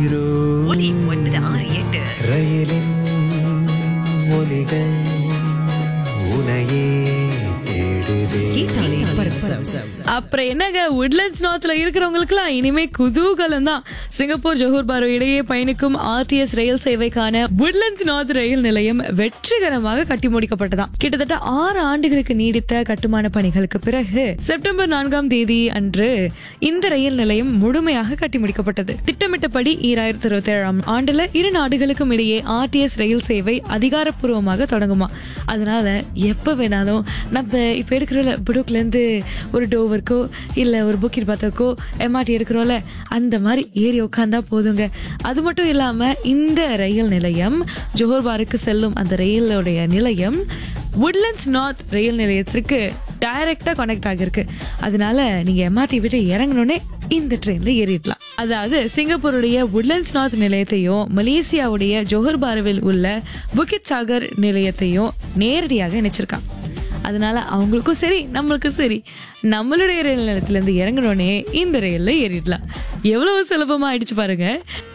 zero ஒலி ஒன்பது ஆறு எட்டு ரயிலின் ஒலிகள் உனையே தேடுதே கேட்டாலே பரவசம் அப்புறம் என்னங்க உட்லண்ட்ஸ் நார்த்ல இருக்கிறவங்களுக்குலாம் இனிமே குதூகலம் தான் சிங்கப்பூர் ஜோஹர் பாரு இடையே பயணிக்கும் ஆர்டிஎஸ் ரயில் சேவைக்கான உட்லண்ட்ஸ் நார்த் ரயில் நிலையம் வெற்றிகரமாக கட்டி முடிக்கப்பட்டதாம் கிட்டத்தட்ட ஆறு ஆண்டுகளுக்கு நீடித்த கட்டுமான பணிகளுக்கு பிறகு செப்டம்பர் நான்காம் தேதி அன்று இந்த ரயில் நிலையம் முழுமையாக கட்டி முடிக்கப்பட்டது திட்டமிட்டபடி ஈராயிரத்தி இருபத்தி ஏழாம் ஆண்டுல இரு நாடுகளுக்கும் இடையே ஆர்டிஎஸ் ரயில் சேவை அதிகாரப்பூர்வமாக தொடங்குமா அதனால எப்ப வேணாலும் நம்ம இப்ப எடுக்கிறோம்ல புடுக்ல இருந்து ஒரு டோவருக்கோ இல்ல ஒரு புக்கிட் பாத்தக்கோ எம்ஆர்டி எடுக்கிறோம்ல அந்த மாதிரி ஏறி உட்காந்தா போதுங்க அது மட்டும் இல்லாம இந்த ரயில் நிலையம் ஜோஹர் பாருக்கு செல்லும் அந்த ரயிலுடைய நிலையம் உட்லண்ட்ஸ் நார்த் ரயில் நிலையத்திற்கு டைரக்டா கனெக்ட் ஆகிருக்கு அதனால நீங்க எம்ஆர்டி விட்டு இறங்கணுன்னே இந்த ட்ரெயின்ல ஏறிடலாம் அதாவது சிங்கப்பூருடைய உட்லண்ட்ஸ் நார்த் நிலையத்தையும் மலேசியாவுடைய ஜோஹர் பாருவில் உள்ள புக்கிட் சாகர் நிலையத்தையும் நேரடியாக இணைச்சிருக்கான் அதனால அவங்களுக்கும் சரி நம்மளுக்கும் சரி நம்மளுடைய ரயில் நிலையத்துல இருந்து இறங்கணுன்னே இந்த ரயில்ல ஏறிடலாம் எவ்வளவு சுலபமா ஆயிடுச்சு பாருங்க